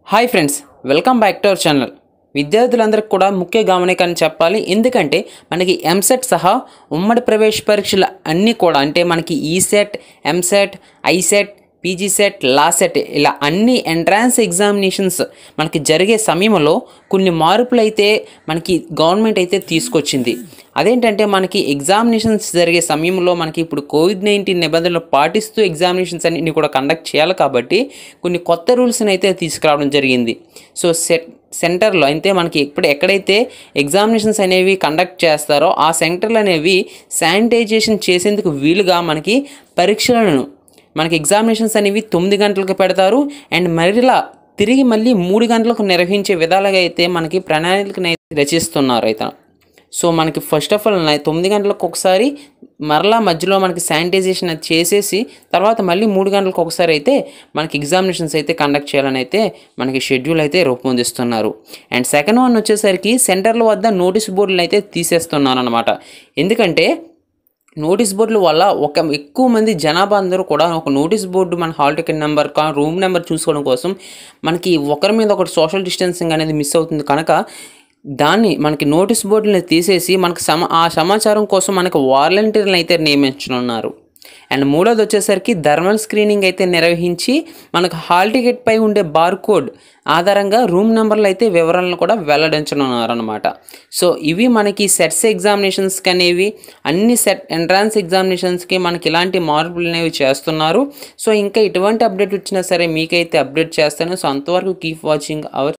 hi friends welcome back to our channel విద్యార్థులందరికీ కూడా ముఖ్య గమనిక అని చెప్పాలి ఎందుకంటే మనకి ఎంసెట్ సహా ఉమ్మడి ప్రవేశ పరీక్షలు అన్నీ కూడా అంటే మనకి ECET EAMCET ICET PG CET law CET ఇలా అన్ని ఎంట్రన్స్ ఎగ్జామినేషన్స్ మనకి జరిగే సమయంలో కొన్ని మార్పులు అయితే మనకి గవర్నమెంట్ అయితే తీసుకొచ్చింది అదేంటంటే మనకి ఎగ్జామినేషన్స్ జరిగే సమయంలో మనకి ఇప్పుడు కోవిడ్ నైన్టీన్ నిబంధనలు పాటిస్తూ ఎగ్జామినేషన్స్ అన్నింటినీ కూడా కండక్ట్ చేయాలి కాబట్టి కొన్ని కొత్త రూల్స్ని అయితే తీసుకురావడం జరిగింది సో సెట్ సెంటర్లో అయితే మనకి ఇప్పుడు ఎక్కడైతే ఎగ్జామినేషన్స్ అనేవి కండక్ట్ చేస్తారో ఆ సెంటర్లు అనేవి శానిటైజేషన్ చేసేందుకు వీలుగా మనకి పరీక్షలను మనకి ఎగ్జామినేషన్స్ అనేవి తొమ్మిది గంటలకు పెడతారు అండ్ మరలా తిరిగి మళ్ళీ మూడు గంటలకు నిర్వహించే విధాలుగా అయితే మనకి ప్రణాళికను అయితే రచిస్తున్నారు అయితే సో మనకి ఫస్ట్ ఆఫ్ ఆల్ తొమ్మిది గంటలకు ఒకసారి మరలా మధ్యలో మనకి శానిటైజేషన్ అది చేసేసి తర్వాత మళ్ళీ మూడు గంటలకు ఒకసారి అయితే మనకి ఎగ్జామినేషన్స్ అయితే కండక్ట్ చేయాలని అయితే మనకి షెడ్యూల్ అయితే రూపొందిస్తున్నారు అండ్ సెకండ్ వన్ వచ్చేసరికి సెంటర్ల వద్ద నోటీస్ బోర్డులు అయితే తీసేస్తున్నారు అనమాట ఎందుకంటే నోటీస్ బోర్డుల వల్ల ఒక ఎక్కువ మంది జనాభా అందరూ కూడా ఒక నోటీస్ బోర్డు మన హాల్ టికెట్ నెంబర్ కా రూమ్ నెంబర్ చూసుకోవడం కోసం మనకి ఒకరి మీద ఒకటి సోషల్ డిస్టెన్సింగ్ అనేది మిస్ అవుతుంది కనుక దాన్ని మనకి నోటీస్ బోర్డుని తీసేసి మనకి సమ ఆ సమాచారం కోసం మనకి వాలంటీర్లను అయితే నియమించనున్నారు అండ్ మూడోది వచ్చేసరికి థర్మల్ స్క్రీనింగ్ అయితే నిర్వహించి మనకు హాల్ టికెట్ పై ఉండే బార్ కోడ్ ఆధారంగా రూమ్ నెంబర్లు అయితే వివరాలను కూడా వెల్లడించనున్నారనమాట సో ఇవి మనకి సెట్స్ ఎగ్జామినేషన్స్కి అనేవి అన్ని సెట్ ఎంట్రన్స్ ఎగ్జామినేషన్స్కి మనకి ఇలాంటి మార్పులు అనేవి చేస్తున్నారు సో ఇంకా ఇటువంటి అప్డేట్ వచ్చినా సరే మీకైతే అప్డేట్ చేస్తాను సో అంతవరకు కీప్ వాచింగ్ అవర్